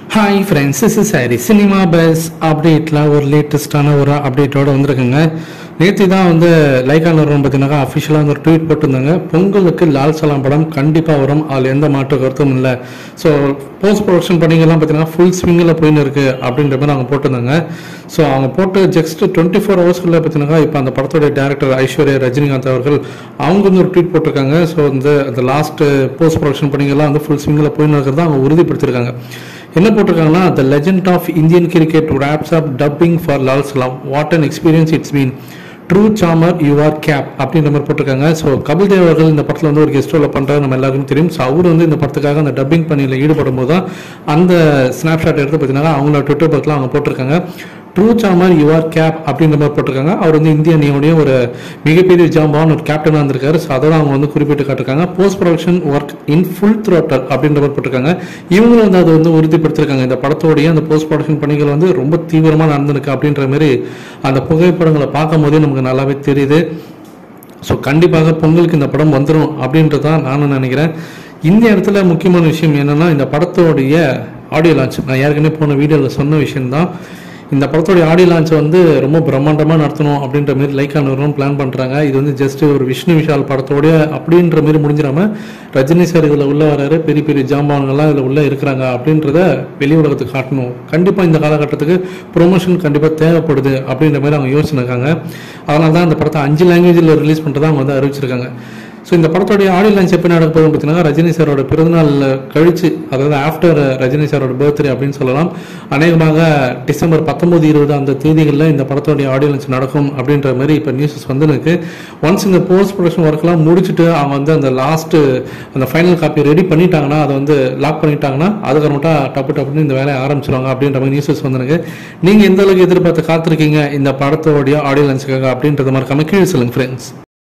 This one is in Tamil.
hi friends this is Harry cinema buzz அப்டேட்டில் ஒரு லேட்டஸ்டான ஒரு அப்டேட்டோட வந்திருக்குங்க நேற்று தான் வந்து லைக்கா நிறுவனம் பார்த்தீங்கன்னா அஃபிஷியலாக வந்து ஒரு ட்வீட் போட்டிருந்தாங்க பொங்கலுக்கு லால் சலாம் படம் கண்டிப்பாக வரும் அதில் எந்த மாற்று கருத்தும் இல்லை ஸோ போஸ்ட் ப்ரொடக்ஷன் பணிகள்லாம் பார்த்தீங்கன்னா ஃபுல் ஸ்விங்கில் போயின்னு இருக்கு அப்படின்ற மாதிரி அவங்க போட்டிருந்தாங்க ஸோ அவங்க போட்டு ஜஸ்ட் டுவெண்ட்டி ஃபோர் ஹவர்ஸ்க்குள்ள பார்த்தீங்கன்னா இப்போ அந்த படத்தோட டேரக்டர் ஐஸ்வர்யா ரஜினிகாந்த் அவர்கள் அவங்க வந்து ஒரு ட்வீட் போட்டிருக்காங்க ஸோ இந்த அந்த லாஸ்ட் போஸ்ட் ப்ரொடக்ஷன் பணிகள்லாம் வந்து ஃபுல் ஸ்விங்கில் போயின்னு இருக்கிறத அவங்க உறுதிப்படுத்தியிருக்காங்க என்ன போட்டிருக்காங்கன்னா the legend of Indian cricket wraps up dubbing for Lal Salaam what an experience it's been true charmer you are cap அப்படின்ற மாதிரி போட்டிருக்காங்க ஸோ கபில் தேவ் அவர்கள் இந்த படத்தில் வந்து ஒரு கெஸ்ட் ரோல பண்ணுறாரு நம்ம எல்லாருக்கும் தெரியும் ஸோ அவர் வந்து இந்த படத்துக்காக அந்த டப்பிங் பணியில் ஈடுபடும் போது தான் அந்த ஸ்னாப்ஷாட் எடுத்து பார்த்தீங்கன்னா அவங்களோட ட்விட்டர் பக்கத்தில் அவங்க போட்டிருக்காங்க true charmer you are cap அப்படின்ற மாதிரி போட்டிருக்காங்க அவர் வந்து இந்திய அணியோடைய ஒரு மிகப்பெரிய ஜாம்பான் ஒரு கேப்டனாக இருந்திருக்காரு ஸோ அதை அவங்க வந்து குறிப்பிட்டு காட்டிருக்காங்க post production work in full throttle அப்படின்ற மாதிரி போட்டிருக்காங்க இவங்களும் வந்து அதை வந்து உறுதிப்படுத்திருக்காங்க இந்த படத்தோடைய அந்த போஸ்ட் ப்ரொடக்ஷன் பணிகள் வந்து ரொம்ப தீவிரமாக நடந்திருக்கு அப்படின்ற மாதிரி அந்த புகைப்படங்களை பார்க்கும் போதே நமக்கு நல்லாவே தெரியுது ஸோ கண்டிப்பாக பொங்கலுக்கு இந்த படம் வந்துடும் அப்படின்றது தான் நானும் நினைக்கிறேன் இந்த இடத்துல முக்கியமான விஷயம் என்னன்னா இந்த படத்தோடைய ஆடியோ லான்ச் நான் ஏற்கனவே போன வீடியோவில் சொன்ன விஷயம்தான் இந்த படத்தோடைய ஆடியோ லான்ச் வந்து ரொம்ப பிரம்மாண்டமாக நடத்தணும் அப்படின்ற மாதிரி லைக்கா நிறுவனம் பிளான் பண்ணுறாங்க இது வந்து ஜஸ்ட் ஒரு விஷ்ணு விஷால் படத்தோடைய அப்படின்ற மாதிரி முடிஞ்சிடாம ரஜினி சார் இதில் உள்ள வராரு பெரிய பெரிய ஜாம்பான்கள்லாம் இதில் உள்ள இருக்கிறாங்க அப்படின்றத வெளி உலகத்துக்கு காட்டணும் கண்டிப்பாக இந்த காலகட்டத்துக்கு ப்ரொமோஷன் கண்டிப்பாக தேவைப்படுது அப்படின்ற மாதிரி அவங்க யோசிச்சிருக்காங்க அதனால தான் இந்த படத்தை அஞ்சு லாங்குவேஜில் ரிலீஸ் பண்ணுறதா அவங்க வந்து அறிவிச்சிருக்காங்க ஸோ இந்த படத்தோடைய ஆடியோ லான்ச் எப்போ நடக்க போகுதுன்னு பார்த்தீங்கன்னா ரஜினி சாரோட பிறந்தநாள் கழிச்சு அதாவது ஆஃப்டர் ரஜினி சாரோட பர்த்டே அப்படின்னு சொல்லலாம் அநேகமாக டிசம்பர் பத்தொன்பது இருபது அந்த தேதிகளில் இந்த படத்தோடைய ஆடியோ லான்ச் நடக்கும் அப்படின்ற மாதிரி இப்போ நியூஸஸ் வந்து எனக்கு ஒன்ஸ் இந்த போஸ்ட் ப்ரொடக்ஷன் ஒர்க்லாம் முடிச்சுட்டு அவங்க வந்து அந்த லாஸ்ட்டு அந்த ஃபைனல் காப்பி ரெடி பண்ணிட்டாங்கன்னா அதை வந்து லாக் பண்ணிட்டாங்கன்னா அதுக்கப்புறமேட்டா டப்பு டப்புன்னு இந்த வேலையை ஆரம்பிச்சிருவாங்க அப்படின்ற மாதிரி நியூஸஸ் வந்து எனக்கு நீங்கள் எந்த அளவுக்கு எதிர்பார்த்து காத்திருக்கீங்க இந்த படத்தோடைய ஆடியோ லான்ச்சுக்காக அப்படின்றத மாதிரி கீழே சொல்லுங்க ஃப்ரெண்ட்ஸ்